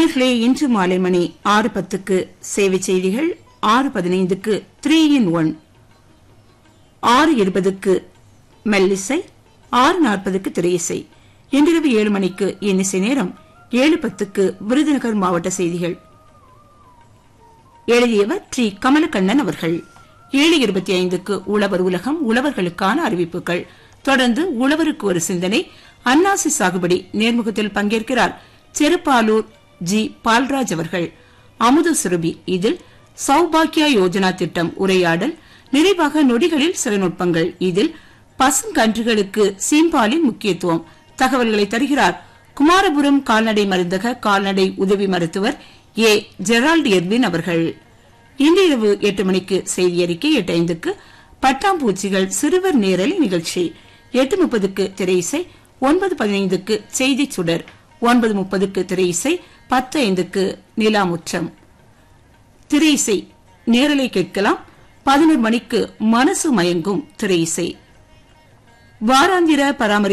நேர்களே இன்று மாலை மணி ஆறு பத்துக்கு சேவை செய்திகள் ஆறு பதினைந்துக்கு த்ரீ இன் ஒன் ஆறு இருபதுக்கு மெல்லிசை ஆறு நாற்பதுக்கு திரையிசை இன்றிரவு ஏழு மணிக்கு இன்னிசை நேரம் ஏழு பத்துக்கு விருதுநகர் மாவட்ட செய்திகள் எழுதியவர் டி கமலக்கண்ணன் அவர்கள் ஏழு இருபத்தி ஐந்துக்கு உழவர் உலகம் உழவர்களுக்கான அறிவிப்புகள் தொடர்ந்து உழவருக்கு ஒரு சிந்தனை அன்னாசி சாகுபடி நேர்முகத்தில் பங்கேற்கிறார் செருப்பாலூர் ஜி பால்ராஜ் அவர்கள் அமுத சுரபி இதில் சௌபாக்கியா யோஜனா திட்டம் உரையாடல் நிறைவாக நொடிகளில் சில நுட்பங்கள் இதில் பசுங்கன்றுகளுக்கு சீம்பாலின் முக்கியத்துவம் தகவல்களை தருகிறார் குமாரபுரம் கால்நடை மருந்தக கால்நடை உதவி மருத்துவர் ஏ ஜெரால்ட் எர்வின் அவர்கள் இன்று இரவு எட்டு மணிக்கு செய்தி அறிக்கை எட்டு ஐந்துக்கு பட்டாம்பூச்சிகள் சிறுவர் நேரல் நிகழ்ச்சி எட்டு முப்பதுக்கு திரையிசை ஒன்பது பதினைந்துக்கு செய்தி சுடர் ஒன்பது முப்பதுக்கு திரையிசை பத்து ஐந்துக்கு நிலாமுற்றம் திரையிசை நேரலை கேட்கலாம் பதினோரு மணிக்கு மனசு மயங்கும் திரையிசை வாராந்திர பராமரி